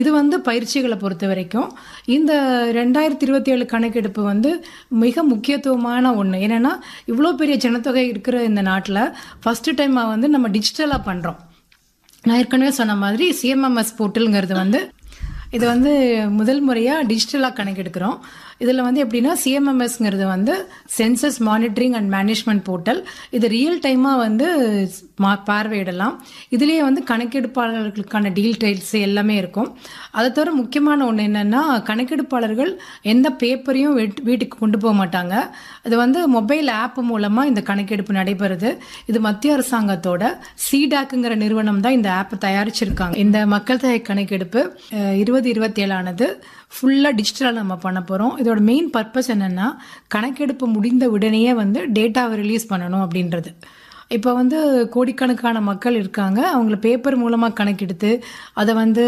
இது வந்து பயிற்சிகளை பொறுத்த வரைக்கும் இந்த ரெண்டாயிரத்தி இருபத்தி ஏழு கணக்கெடுப்பு வந்து மிக முக்கியத்துவமான ஒன்று என்னென்னா இவ்வளோ பெரிய ஜனத்தொகை இருக்கிற இந்த நாட்டில் ஃபஸ்ட்டு டைமாக வந்து நம்ம டிஜிட்டலாக பண்ணுறோம் நான் ஏற்கனவே சொன்ன மாதிரி சிஎம்எம்எஸ் போர்ட்டலுங்கிறது வந்து இது வந்து முதல் முறையாக டிஜிட்டலாக கணக்கெடுக்கிறோம் இதில் வந்து எப்படின்னா சிஎம்எம்எஸ்ங்கிறது வந்து census monitoring and management portal இது ரியல் டைமாக வந்து மா பார்வையிடலாம் இதுலேயே வந்து கணக்கெடுப்பாளர்களுக்கான டீல்டைல்ஸ் எல்லாமே இருக்கும் அதை தவிர முக்கியமான ஒன்று என்னென்னா கணக்கெடுப்பாளர்கள் எந்த பேப்பரையும் வீட்டுக்கு கொண்டு போக மாட்டாங்க இது வந்து மொபைல் ஆப் மூலமாக இந்த கணக்கெடுப்பு நடைபெறுது இது மத்திய அரசாங்கத்தோட சிடாக்குங்கிற நிறுவனம் தான் இந்த ஆப் தயாரிச்சிருக்காங்க இந்த மக்கள் தொகை கணக்கெடுப்பு இருபது இருபத்தி ஏழானது ஃபுல்லாக டிஜிட்டலாக நம்ம பண்ண போகிறோம் இதோட மெயின் பர்பஸ் என்னென்னா கணக்கெடுப்பு முடிந்த உடனேயே வந்து டேட்டாவை ரிலீஸ் பண்ணணும் அப்படின்றது இப்போ வந்து கோடிக்கணக்கான மக்கள் இருக்காங்க அவங்கள பேப்பர் மூலமாக கணக்கெடுத்து அதை வந்து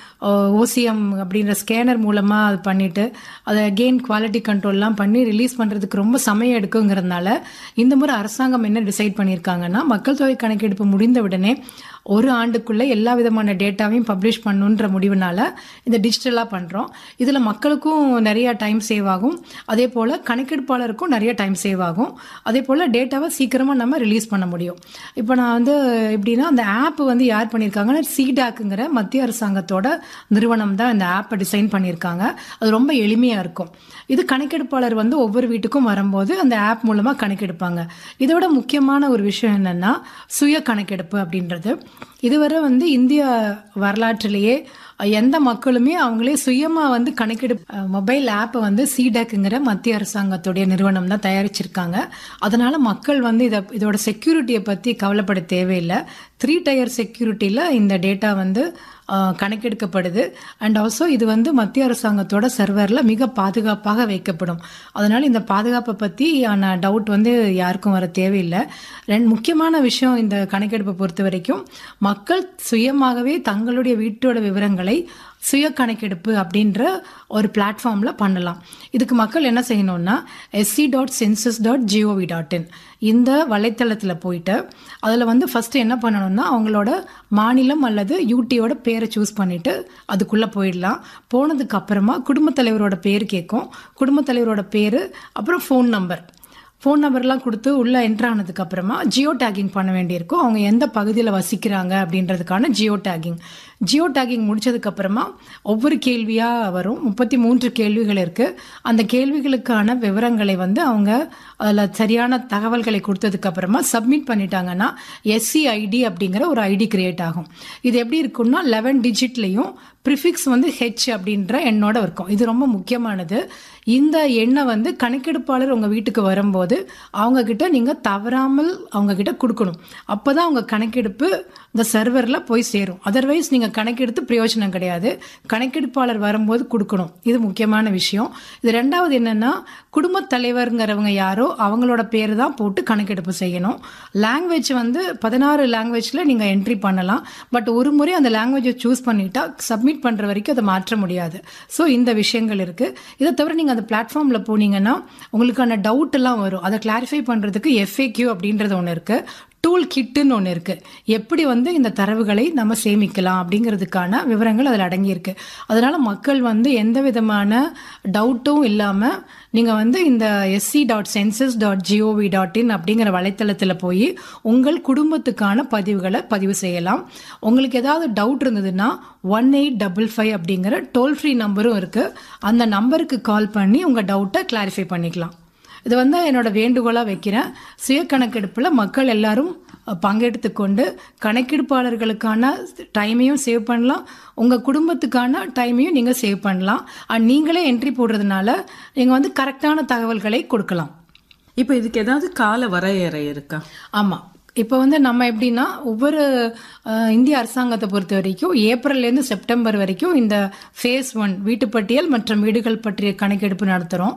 ஓசிஎம் அப்படின்ற ஸ்கேனர் மூலமாக அது பண்ணிவிட்டு அதை அகெயின் குவாலிட்டி கண்ட்ரோல்லாம் பண்ணி ரிலீஸ் பண்ணுறதுக்கு ரொம்ப சமயம் எடுக்குங்கிறதுனால இந்த முறை அரசாங்கம் என்ன டிசைட் பண்ணியிருக்காங்கன்னா மக்கள் தொகை கணக்கெடுப்பு முடிந்த உடனே ஒரு ஆண்டுக்குள்ளே எல்லா விதமான டேட்டாவையும் பப்ளிஷ் பண்ணுன்ற முடிவுனால இந்த டிஜிட்டலாக பண்ணுறோம் இதில் மக்களுக்கும் நிறைய டைம் சேவ் ஆகும் அதே போல் கணக்கெடுப்பாளருக்கும் நிறைய டைம் சேவ் ஆகும் அதே போல் டேட்டாவை சீக்கிரமாக நம்ம ரிலீஸ் பண்ண முடியும் இப்போ நான் வந்து எப்படின்னா அந்த ஆப் வந்து யார் பண்ணியிருக்காங்கன்னா சிடாக்குங்கிற மத்திய அரசாங்கத்தோட நிறுவனம் தான் இந்த ஆப்பை டிசைன் பண்ணியிருக்காங்க அது ரொம்ப எளிமையாக இருக்கும் இது கணக்கெடுப்பாளர் வந்து ஒவ்வொரு வீட்டுக்கும் வரும்போது அந்த ஆப் மூலமாக கணக்கெடுப்பாங்க இதோட முக்கியமான ஒரு விஷயம் என்னென்னா சுய கணக்கெடுப்பு அப்படின்றது இதுவரை வந்து இந்திய வரலாற்றிலேயே எந்த மக்களுமே அவங்களே சுயமாக வந்து கணக்கெடுப்பு மொபைல் ஆப்பை வந்து சிடெக்குங்கிற மத்திய அரசாங்கத்துடைய நிறுவனம் தான் தயாரிச்சிருக்காங்க அதனால மக்கள் வந்து இதை இதோட செக்யூரிட்டியை பற்றி கவலைப்பட தேவையில்லை த்ரீ டயர் செக்யூரிட்டியில் இந்த டேட்டா வந்து கணக்கெடுக்கப்படுது அண்ட் ஆல்சோ இது வந்து மத்திய அரசாங்கத்தோட சர்வரில் மிக பாதுகாப்பாக வைக்கப்படும் அதனால் இந்த பாதுகாப்பை பற்றியான டவுட் வந்து யாருக்கும் வர தேவையில்லை ரெண்டு முக்கியமான விஷயம் இந்த கணக்கெடுப்பை பொறுத்த வரைக்கும் மக்கள் சுயமாகவே தங்களுடைய வீட்டோட விவரங்களை சுய கணக்கெடுப்பு அப்படின்ற ஒரு பிளாட்ஃபார்மில் பண்ணலாம் இதுக்கு மக்கள் என்ன செய்யணும்னா S C dot census dot gov dot in இந்த வலைத்தளத்தில் போயிட்டு அதில் வந்து ஃபஸ்ட்டு என்ன பண்ணணும்னா அவங்களோட மாநிலம் அல்லது யூடியோட பேரை சூஸ் பண்ணிவிட்டு அதுக்குள்ளே போயிடலாம் போனதுக்கு அப்புறமா குடும்பத் தலைவரோட பேர் கேட்கும் குடும்பத் தலைவரோட பேர் அப்புறம் ஃபோன் நம்பர் ஃபோன் நம்பர்லாம் கொடுத்து உள்ளே என்ட்ரு ஆனதுக்கு அப்புறமா ஜியோ டேக்கிங் பண்ண வேண்டியிருக்கும் அவங்க எந்த பகுதியில் வசிக்கிறாங்க அப்படின்றதுக்கான ஜியோ டேக்கிங் ஜியோ டேக்கிங் முடிச்சதுக்கப்புறமா ஒவ்வொரு கேள்வியாக வரும் முப்பத்தி மூன்று கேள்விகள் இருக்குது அந்த கேள்விகளுக்கான விவரங்களை வந்து அவங்க அதில் சரியான தகவல்களை கொடுத்ததுக்கப்புறமா சப்மிட் பண்ணிட்டாங்கன்னா எஸ்சி ஐடி அப்படிங்கிற ஒரு ஐடி கிரியேட் ஆகும் இது எப்படி இருக்குன்னா லெவன் டிஜிட்லேயும் ப்ரிஃபிக்ஸ் வந்து ஹெச் அப்படின்ற எண்ணோட இருக்கும் இது ரொம்ப முக்கியமானது இந்த எண்ணை வந்து கணக்கெடுப்பாளர் உங்கள் வீட்டுக்கு வரும்போது அவங்கக்கிட்ட நீங்கள் தவறாமல் அவங்கக்கிட்ட கொடுக்கணும் அப்போ தான் அவங்க கணக்கெடுப்பு இந்த சர்வரில் போய் சேரும் அதர்வைஸ் நீங்கள் கணக்கெடுத்து பிரயோஜனம் கிடையாது கணக்கெடுப்பாளர் வரும்போது கொடுக்கணும் இது முக்கியமான விஷயம் இது ரெண்டாவது என்னென்னா குடும்பத் தலைவருங்கிறவங்க யாரோ அவங்களோட பேர் தான் போட்டு கணக்கெடுப்பு செய்யணும் லாங்குவேஜ் வந்து பதினாறு லாங்குவேஜில் நீங்கள் என்ட்ரி பண்ணலாம் பட் ஒரு முறை அந்த லாங்குவேஜை சூஸ் பண்ணிட்டா சப்மிட் பண்ணுற வரைக்கும் அதை மாற்ற முடியாது ஸோ இந்த விஷயங்கள் இருக்குது இதை தவிர நீங்கள் அந்த பிளாட்ஃபார்மில் போனீங்கன்னா உங்களுக்கான டவுட் எல்லாம் வரும் அதை கிளாரிஃபை பண்ணுறதுக்கு எஃப்ஏக்யூ அப்படின்றது ஒன்று இருக்குது டூல் கிட்டுன்னு ஒன்று இருக்குது எப்படி வந்து இந்த தரவுகளை நம்ம சேமிக்கலாம் அப்படிங்கிறதுக்கான விவரங்கள் அதில் அடங்கியிருக்கு அதனால் மக்கள் வந்து எந்த விதமான டவுட்டும் இல்லாமல் நீங்கள் வந்து இந்த SC dot census dot gov dot in அப்படிங்கிற வலைத்தளத்தில் போய் உங்கள் குடும்பத்துக்கான பதிவுகளை பதிவு செய்யலாம் உங்களுக்கு ஏதாவது டவுட் இருந்ததுன்னா ஒன் எயிட் டபுள் ஃபைவ் அப்படிங்கிற டோல் ஃப்ரீ நம்பரும் இருக்குது அந்த நம்பருக்கு கால் பண்ணி உங்கள் டவுட்டை கிளாரிஃபை பண்ணிக்கலாம் இது வந்து என்னோட வேண்டுகோளாக வைக்கிறேன் சுய கணக்கெடுப்பில் மக்கள் எல்லாரும் பங்கெடுத்து கொண்டு கணக்கெடுப்பாளர்களுக்கான டைமையும் சேவ் பண்ணலாம் உங்கள் குடும்பத்துக்கான டைமையும் நீங்கள் சேவ் பண்ணலாம் அண்ட் நீங்களே என்ட்ரி போடுறதுனால நீங்கள் வந்து கரெக்டான தகவல்களை கொடுக்கலாம் இப்போ இதுக்கு ஏதாவது கால வரையறை இருக்கா ஆமாம் இப்போ வந்து நம்ம எப்படின்னா ஒவ்வொரு இந்திய அரசாங்கத்தை பொறுத்த வரைக்கும் ஏப்ரல்லேருந்து செப்டம்பர் வரைக்கும் இந்த ஃபேஸ் ஒன் வீட்டுப்பட்டியல் மற்றும் வீடுகள் பற்றிய கணக்கெடுப்பு நடத்துகிறோம்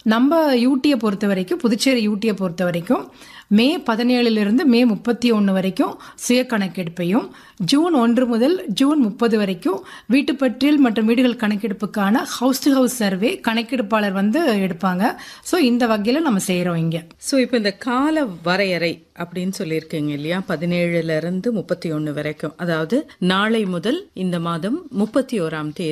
நம்ம யூடியை பொறுத்த வரைக்கும் புதுச்சேரி யூடியை பொறுத்த வரைக்கும் மே பதினேழுலேருந்து மே முப்பத்தி ஒன்று வரைக்கும் சுய கணக்கெடுப்பையும் ஜூன் ஒன்று முதல் ஜூன் முப்பது வரைக்கும் வீட்டுப்பற்றியல் மற்றும் வீடுகள் கணக்கெடுப்புக்கான ஹவுஸ் டு ஹவுஸ் சர்வே கணக்கெடுப்பாளர் வந்து எடுப்பாங்க ஸோ இந்த வகையில் நம்ம செய்கிறோம் இங்கே ஸோ இப்போ இந்த கால வரையறை அப்படின்னு சொல்லியிருக்கீங்க இல்லையா பதினேழுல இருந்து முப்பத்தி ஒன்று வரைக்கும் அதாவது நாளை முதல் இந்த மாதம் முப்பத்தி ஓராம் தேதி